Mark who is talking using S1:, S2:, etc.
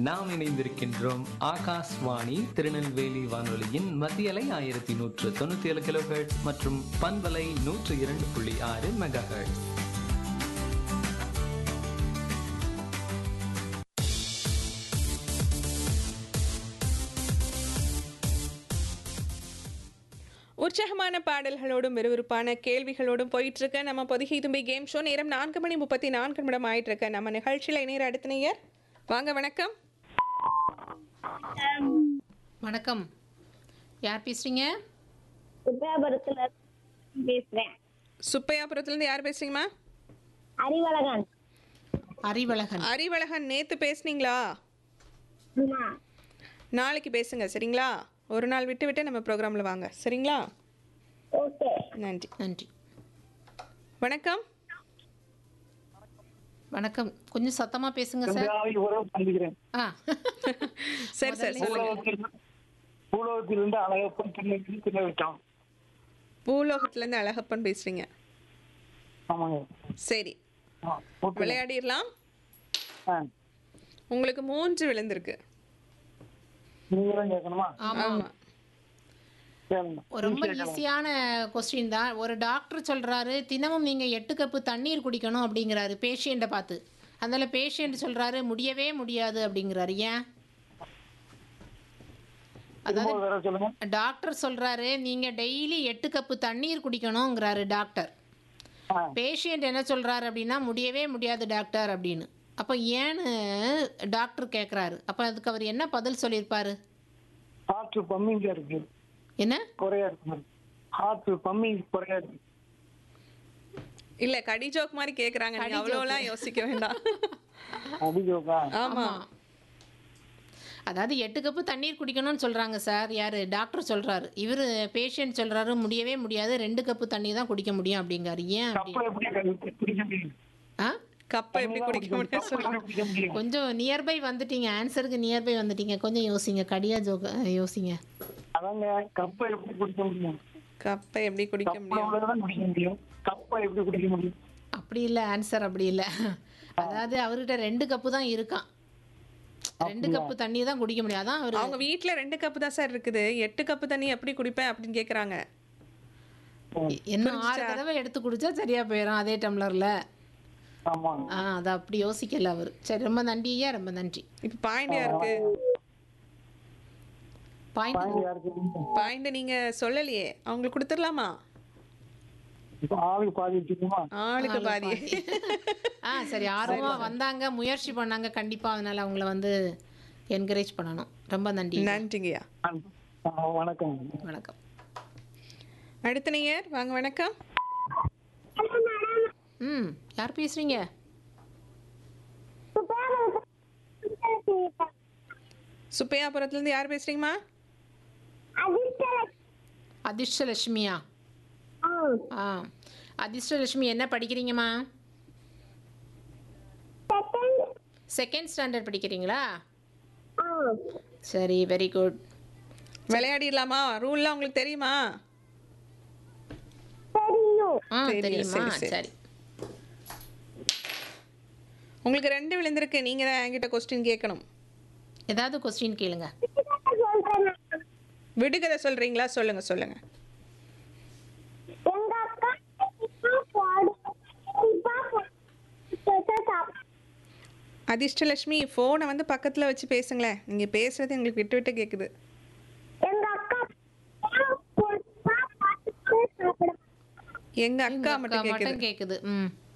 S1: நாம் இணைந்திருக்கின்றோம் ஆகாஷ்வாணி திருநெல்வேலி வானொலியின் மத்தியலை ஆயிரத்தி நூற்று தொண்ணூத்தி ஏழு கிலோ மற்றும் பண்பலை நூற்று இரண்டு புள்ளி ஆறு மெகா
S2: உற்சாகமான பாடல்களோடும் விறுவிறுப்பான கேள்விகளோடும் போயிட்டு இருக்க நம்ம பொதுகை தும்பி கேம் ஷோ நேரம் நான்கு மணி முப்பத்தி நான்கு நிமிடம் ஆயிட்டு இருக்க நம்ம நிகழ்ச்சியில் இணையர் அடுத்த நேயர் வாங்க வணக்கம்
S3: வணக்கம் யார் பேசுறீங்க
S4: சுப்பிரபுரத்துல பேசுறேன்
S2: சுப்பையாபுரத்துலேருந்து யார் பேசுறீங்கம்மா
S4: அறிவழகன்
S3: அறிவழகன்
S2: அறிவழகன் நேத்து பேசுனீங்களா
S4: ஆமா
S2: நாளைக்கு பேசுங்க சரிங்களா ஒரு நாள் விட்டு விட்டு நம்ம ப்ரோக்ராமில் வாங்க சரிங்களா
S4: ஓகே
S2: நன்றி
S3: நன்றி
S2: வணக்கம்
S3: வணக்கம் கொஞ்சம் சத்தமா பேசுங்க சார்
S5: இந்தியாவில் உறவு சந்திக்கிறேன்
S3: ஆ
S2: சரி சார் சொல்லுங்க
S5: பூலோகத்தில் பூலோகத்திலிருந்து அழகப்பன் சின்ன சின்ன விட்டான்
S2: பூலோகத்துலேருந்து அழகப்பன் பேசுறீங்க
S5: ஆமாங்க
S2: சரி
S5: ஆ, ஓகே.
S2: விளையாடிடலாம்
S5: ஆ,
S2: உங்களுக்கு மூன்று விழுந்திருக்கு
S5: நீங்க தான் கேட்கணுமா
S3: ஆமா
S2: ஆமா
S5: கேளுங்க
S3: ரொம்ப ஈஸியான கொஸ்டின் தான் ஒரு டாக்டர் சொல்றாரு தினமும் நீங்க எட்டு கப்பு தண்ணீர் குடிக்கணும் அப்படிங்கிறாரு பேஷண்ட்டை பார்த்து அதனால பேஷண்ட் சொல்றாரு முடியவே முடியாது அப்படிங்கிறாரு ஏன்
S5: திரும்ப ஒரு தடவை சொல்லுங்க
S3: டாக்டர் சொல்றாரு நீங்க டெய்லி எட்டு கப்பு தண்ணீர் குடிக்கணுங்கிறாரு டாக்டர்
S5: ஆ,
S3: பேஷண்ட் என்ன சொல்றாரு அப்படின்னா முடியவே முடியாது டாக்டர் அப்படின்னு அப்போ ஏன்னு டாக்டர் கேட்குறாரு அப்போ அதுக்கு அவர் என்ன பதில் சொல்லியிருப்பாரு
S5: ஹார்ட் பம்மிங்க இருக்கு
S3: என்ன
S5: குறையா இருக்கு ஹார்ட் பம்மிங் குறையா இருக்கு
S2: இல்ல கடி ஜோக் மாதிரி கேக்குறாங்க நீங்க அவ்வளோலாம் யோசிக்க வேண்டாம்
S5: அதிகோக்கா
S2: ஆமா
S3: அதாவது எட்டு கப்பு தண்ணீர் குடிக்கணும்னு சொல்றாங்க சார் யாரு டாக்டர் சொல்றாரு இவர் பேஷண்ட் சொல்றாரு முடியவே முடியாது ரெண்டு கப்பு தண்ணி தான் குடிக்க முடியும் அப்படிங்காரு ஏன் அப்படி
S5: கப்பை எப்படி க- குடிக்க முடியும்
S3: ஆ
S2: கப்பை எப்படி குடிக்க முடியும்
S5: கப்பை எப்படி குடிக்க முடியும்
S3: கொஞ்சம் நியர்பை வந்துட்டீங்க ஆன்சருக்கு நியர்பை வந்துட்டீங்க கொஞ்சம் யோசிங்க கடியா ஜோக யோசிங்க
S5: அதாங்க கப்பை எப்படி குடிக்க முடியும்
S2: கப்பை எப்படி குடிக்க
S5: கப்பை
S2: முடியும்
S5: உள்ளதான் குடிக்க முடியும் கப்பை எப்படி குடிக்க முடியும்
S3: அப்படி இல்லை ஆன்சர் அப்படி இல்லை அதாவது அவர்கிட்ட ரெண்டு கப்பு தான் இருக்கான் ரெண்டு கப்பு தண்ணி தான் குடிக்க முடியும் அதான் அவர்
S2: அவங்க வீட்ல ரெண்டு கப்பு தான் சார் இருக்குது எட்டு கப்பு தண்ணி எப்படி குடிப்பேன் அப்படின்னு கேக்குறாங்க
S3: இன்னும் ஆறு தடவை எடுத்து குடிச்சா சரியா போயிடும் அதே டம்ளர்ல
S5: ஆமா
S3: ஆ அதை அப்படி யோசிக்கல அவர் சரி ரொம்ப நன்றி ஐயா ரொம்ப நன்றி
S2: இப்ப பாயிண்ட் யாருக்கு
S3: பாயிண்ட்
S5: பாயிண்ட் யாருக்கு
S2: பாயிண்ட் நீங்க சொல்லலையே அவங்களுக்கு கொடுத்துடலாமா
S5: இப்ப ஆளுக்கு பாதி வச்சுக்கோமா
S2: ஆளுக்கு பாதி
S3: ஆ சரி ஆர்வமா வந்தாங்க முயற்சி பண்ணாங்க கண்டிப்பா அதனால அவங்கள வந்து என்கரேஜ் பண்ணணும் ரொம்ப நன்றி
S2: நன்றிங்கய்யா
S5: வணக்கம்
S3: வணக்கம்
S2: அடுத்த நேயர் வாங்க வணக்கம்
S3: ம் யார் பேசுறீங்க
S2: சுப்பையாபுரத்துல இருந்து யார் பேசுறீங்கம்மா
S3: அதிர்ஷ்டலட்சுமியா ஆ அதிர்ஷ்டலட்சுமி என்ன படிக்கிறீங்கம்மா செகண்ட் ஸ்டாண்டர்ட் படிக்கிறீங்களா சரி வெரி குட்
S2: விளையாடிடலாமா ரூல்லாம் உங்களுக்கு தெரியுமா
S3: ஆ
S2: தெரியும்,
S3: தெரியுமா
S2: சரி, சரி.
S3: சரி
S2: உங்களுக்கு ரெண்டு விழுந்திருக்கு நீங்க தான் என்கிட்ட கொஸ்டின் கேட்கணும்
S3: ஏதாவது கொஸ்டின் கேளுங்க
S2: விடுகதை சொல்றீங்களா சொல்லுங்க சொல்லுங்க
S4: எங்க அக்கா பாடு
S2: அதிர்ஷ்டலட்சுமி ஃபோனை வந்து பக்கத்துல வச்சு பேசுங்களேன் நீங்க பேசுறது எங்களுக்கு விட்டு விட்டு கேக்குது
S4: எங்க அக்கா சாப்பிட
S2: எங்க அக்கா
S3: அக்கா
S2: மட்டும் கேக்குது
S3: மட்டும் கேக்குது ம்